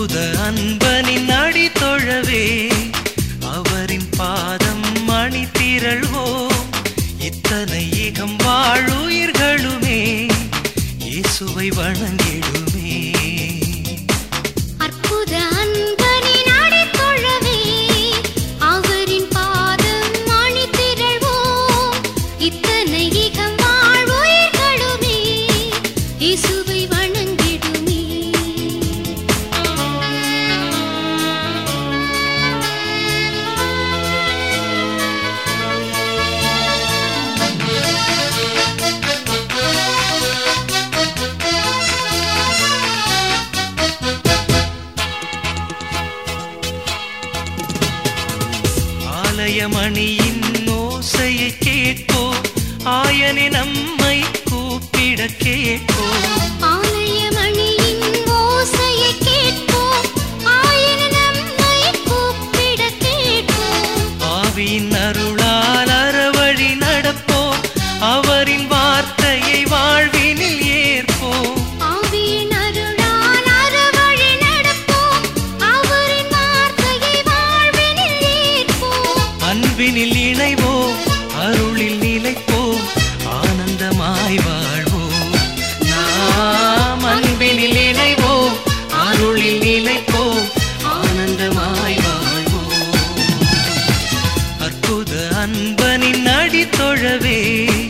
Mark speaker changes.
Speaker 1: அற்புத அன்பனின் அடி தொழவே அவரின் பாதம் மணி திரள்வோம் இத்தனை ஏகம் வாழுயிர்களுமே இயேசுவை வணங்கிடுமே
Speaker 2: அற்புத அன்பனின் அடித்தொழவே அவரின் பாதம் மணி திரள்வோம் இத்தனை இகம் வாழ்வுயிர்களுமே இயேசுவை வணங்கிடுமே
Speaker 1: ஆலயமணியின் ஓசையை கேட்போம் ஆயனை நம்மை கூப்பிட கேட்போம்
Speaker 2: ஆலயமணியின் ஓசையை கேட்போம் ஆயன நம்மை கூப்பிட கேட்போம்
Speaker 1: ஆவியின் அருளால் அறவழி நடப்போம் அவரின் வார்த்தையை வாழ்வினில் ஏற்போம்
Speaker 2: ஆவியின் அருளால் அறவழி நடப்போம் அவரின் வார்த்தையை வாழ்வினில் ஏற்போம்
Speaker 1: அன்பினில் இணைவோம் அருளில் நிலைப்போம் ஆனந்தமாய் வாழ்வோம் நாம் அன்பினில் இணைவோம் அருளில் நிலைப்போம் ஆனந்தமாய் வாழ்வோம் அற்புத அன்பனின் அடி தொழவே